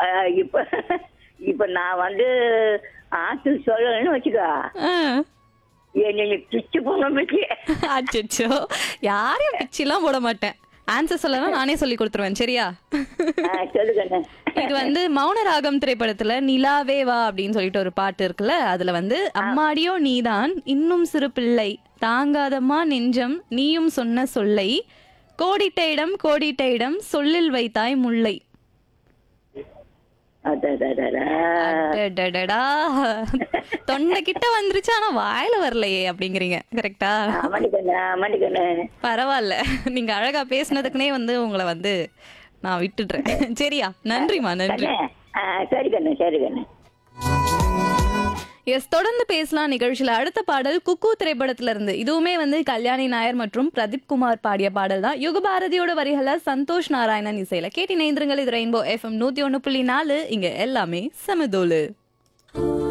இப்ப இப்ப நான் வந்து ஆத்து சொல்லணும்னு வச்சுக்கோ ஆ. என்னை பிச்சு போன பிச்சு அச்சச்சோ யாரையும் பிச்சிலாம் போட மாட்டேன் ஆன்சர் சொல்லலாம் நானே சொல்லி கொடுத்துருவேன் சரியா சொல்லுங்க இது வந்து மௌன ராகம் திரைப்படத்துல நிலாவே வா அப்படின்னு சொல்லிட்டு ஒரு பாட்டு இருக்குல்ல அதுல வந்து அம்மாடியோ நீதான் இன்னும் சிறு பிள்ளை தாங்காதம்மா நெஞ்சம் நீயும் சொன்ன சொல்லை கோடிட்ட இடம் கோடிட்ட இடம் சொல்லில் வைத்தாய் முல்லை அடடடடா. தொண்டை கிட்ட வந்துருச்சு ஆனா வாயில வரலையே அப்படிங்கிறீங்க கரெக்டா மணிக்கண்ணு மணிக்கண்ணு பரவாயில்ல நீங்க அழகா பேசுனதுக்குனே வந்து உங்களை வந்து நான் விட்டுடுறேன் சரியா நன்றிமா நன்றி கண்ணு ஆ, சரி கண்ணு சரி கண்ணு எஸ் தொடர்ந்து பேசலாம் நிகழ்ச்சியில அடுத்த பாடல் குக்கு திரைப்படத்துல இருந்து இதுவுமே வந்து கல்யாணி நாயர் மற்றும் பிரதீப் குமார் பாடிய பாடல் தான் யுகபாரதியோட வரிகளை சந்தோஷ் நாராயணன் இசையில கேட்டி நேந்திரங்கள் இது ரெயின்போ எஃப்எம் நூத்தி ஒண்ணு புள்ளி நாலு இங்க எல்லாமே சமதோலு